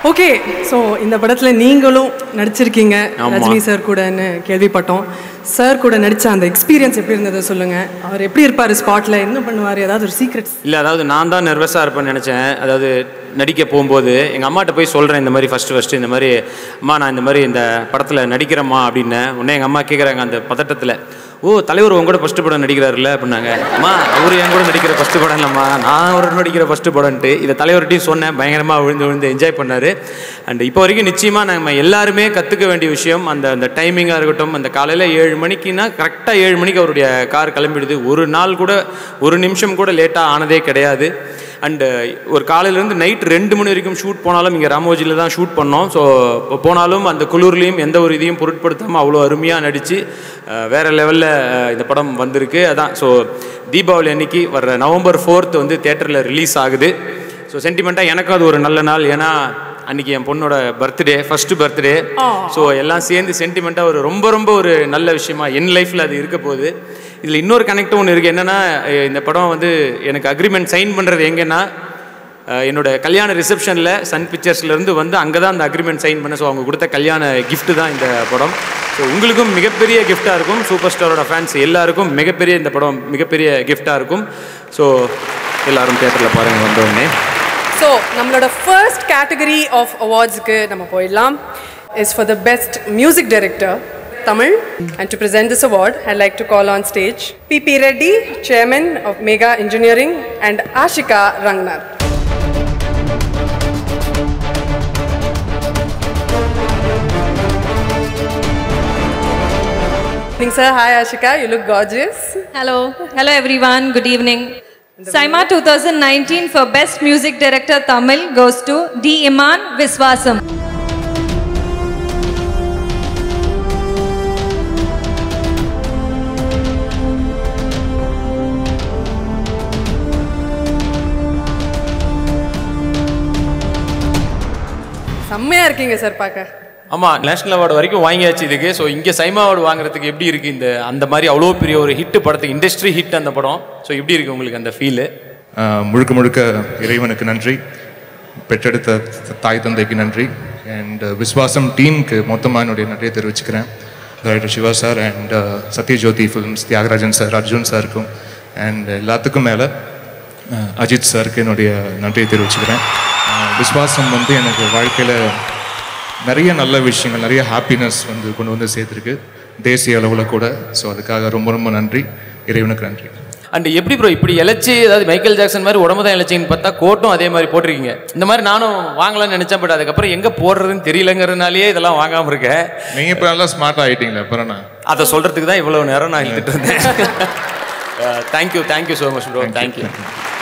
Okay so இந்த படத்தில் நீங்களும் நடிச்சிருக்கீங்க ஆமா. ரஜினி சார் கூடன்னு கேள்விப்பட்டோம் சார் கூட நடித்த அந்த எக்ஸ்பீரியன்ஸ் எப்படி இருந்தது சொல்லுங்கள் அவர் எப்படி இருப்பார் ஸ்பாட்டில் என்ன பண்ணுவார் ஏதாவது ஒரு சீக்ரெட்ஸ் இல்லை அதாவது நான் தான் நர்வஸாக இருப்பேன்னு நினச்சேன் அதாவது நடிக்க போகும்போது எங்கள் அம்மாட்ட போய் சொல்கிறேன் இந்த மாதிரி ஃபஸ்ட்டு ஃபஸ்ட்டு இந்த மாதிரி அம்மா நான் இந்த மாதிரி இந்த படத்தில் நடிக்கிறேம்மா அப்படின்னேன் உடனே எங்கள் அம்மா கேட்குறாங்க அந்த பதட்டத்தில் ஓ தலைவர் உங்க கூட ஃபஸ்ட்டு படம் நடிக்கிறாருல்ல அப்படின்னாங்க அம்மா அவர் என் கூட நடிக்கிற ஃபஸ்ட்டு படம் இல்லைம்மா நான் அவர் நடிக்கிற ஃபஸ்ட்டு படம்ன்ட்டு இதை தலைவர்கிட்டையும் சொன்னேன் பயங்கரமாக விழுந்து விழுந்து என்ஜாய் பண்ணார் அண்ட் இப்போ வரைக்கும் நிச்சயமாக நம்ம எல்லாருமே கற்றுக்க வேண்டிய விஷயம் அந்த அந்த டைமிங்காக இருக்கட்டும் அந்த காலையில் ஏழு மணிக்குன்னா கரெக்டாக ஏழு மணிக்கு அவருடைய கார் கிளம்பிடுது ஒரு நாள் கூட ஒரு நிமிஷம் கூட லேட்டாக ஆனதே கிடையாது அண்டு ஒரு காலையிலேருந்து நைட் ரெண்டு மணி வரைக்கும் ஷூட் போனாலும் இங்கே ராமோஜியில் தான் ஷூட் பண்ணோம் ஸோ போனாலும் அந்த குளிர்லேயும் எந்த ஒரு இதையும் பொருட்படுத்தாமல் அவ்வளோ அருமையாக நடித்து வேறு லெவலில் இந்த படம் வந்திருக்கு அதான் ஸோ தீபாவளி அன்னைக்கு வர்ற நவம்பர் ஃபோர்த் வந்து தேட்டரில் ரிலீஸ் ஆகுது ஸோ சென்டிமெண்ட்டாக எனக்கும் அது ஒரு நல்ல நாள் ஏன்னா அன்னைக்கு என் பொண்ணோட பர்த்டே ஃபர்ஸ்ட் பர்த்டே ஸோ எல்லாம் சேர்ந்து சென்டிமெண்ட்டாக ஒரு ரொம்ப ரொம்ப ஒரு நல்ல விஷயமா என் லைஃப்பில் அது இருக்க போகுது இதில் இன்னொரு கனெக்டும் ஒன்று இருக்குது என்னென்னா இந்த படம் வந்து எனக்கு அக்ரிமெண்ட் சைன் பண்ணுறது எங்கன்னா அஹ், என்னோட கல்யாண ரிசப்ஷனில் சன் பிக்சர்ஸ்லேருந்து வந்து அங்கே தான் அந்த அக்ரிமெண்ட் சைன் பண்ண ஸோ அவங்க கொடுத்த கல்யாண gift தான் இந்த படம் ஸோ உங்களுக்கும் மிகப்பெரிய கிஃப்டாக இருக்கும் சூப்பர் ஸ்டாரோட ஃபேன்ஸ் எல்லாருக்கும் மிகப்பெரிய இந்த படம் மிகப்பெரிய கிஃப்டாக இருக்கும் ஸோ எல்லாரும் தேட்டரில் பாருங்கள் வந்தோடனே ஸோ நம்மளோட ஃபர்ஸ்ட் கேட்டகரி ஆஃப் அவார்ட்ஸுக்கு நம்ம போயிடலாம் is for the best music director Tamil and to present this award I'd like to call on stage P.P. Reddy, Chairman of Mega Engineering and Ashika Rangnath. Evening, sir. Hi, Ashika. You look gorgeous. Hello. Hello everyone. Good evening. Saima 2019 for Best Music Director Tamil goes to D. Iman Viswasam. செம்மையா இருக்கீங்க sir பார்க்க ஆமாம் national award வரைக்கும் வாங்கியாச்சு இதுக்கு so இங்கே SIMA award வாங்குறதுக்கு எப்படி இருக்குது இந்த அந்த மாதிரி அவ்வளோ பெரிய ஒரு ஹிட் படத்துக்கு இண்டஸ்ட்ரி ஹிட் அந்த படம் ஸோ எப்படி இருக்குது உங்களுக்கு அந்த ஃபீலு ஆஹ் முழுக்க முழுக்க இறைவனுக்கு நன்றி பெற்றெடுத்த த- தாய் தந்தைக்கு நன்றி அண்ட் விஸ்வாசம் டீமுக்கு மொத்தமாக என்னுடைய நன்றியை தெரிவிச்சுக்கிறேன் director Siva sir and Sathyajothi films Thiyagarajan sir Arjun சாருக்கும் அண்ட் எல்லாத்துக்கும் மேலே அஜித் சாருக்கு என்னுடைய நன்றியை தெரிவிச்சுக்கிறேன் ஆஹ் விஸ்வாசம் வந்து எனக்கு வாழ்க்கையில் நிறைய நல்ல விஷயங்கள் நிறைய ஹாப்பினஸ் வந்து கொண்டு வந்து சேர்த்துருக்கு தேசிய அளவில் கூட ஸோ அதுக்காக ரொம்ப ரொம்ப நன்றி இறைவனுக்கு நன்றி அண்ட் எப்படி ப்ரோ இப்படி இழைச்சி அதாவது மைக்கேல் ஜாக்சன் மாதிரி உடம்பு தான் இழைச்சின்னு பார்த்தா கோட்டும் அதே மாதிரி போட்டிருக்கீங்க இந்த மாதிரி நானும் வாங்கலாம்னு நினச்சேன் பட் அதுக்கப்புறம் எங்கே போடுறதுன்னு தெரியலங்கிறதுனாலேயே இதெல்லாம் வாங்காமல் இருக்கேன் நீங்கள் இப்போ நல்லா ஸ்மார்ட் ஆகிட்டீங்களே அப்புறம் நான் அதை சொல்கிறதுக்கு தான் இவ்வளோ நேரம் நான் இழுத்துட்டு இருந்தேன் thank you thank you so much bro thank you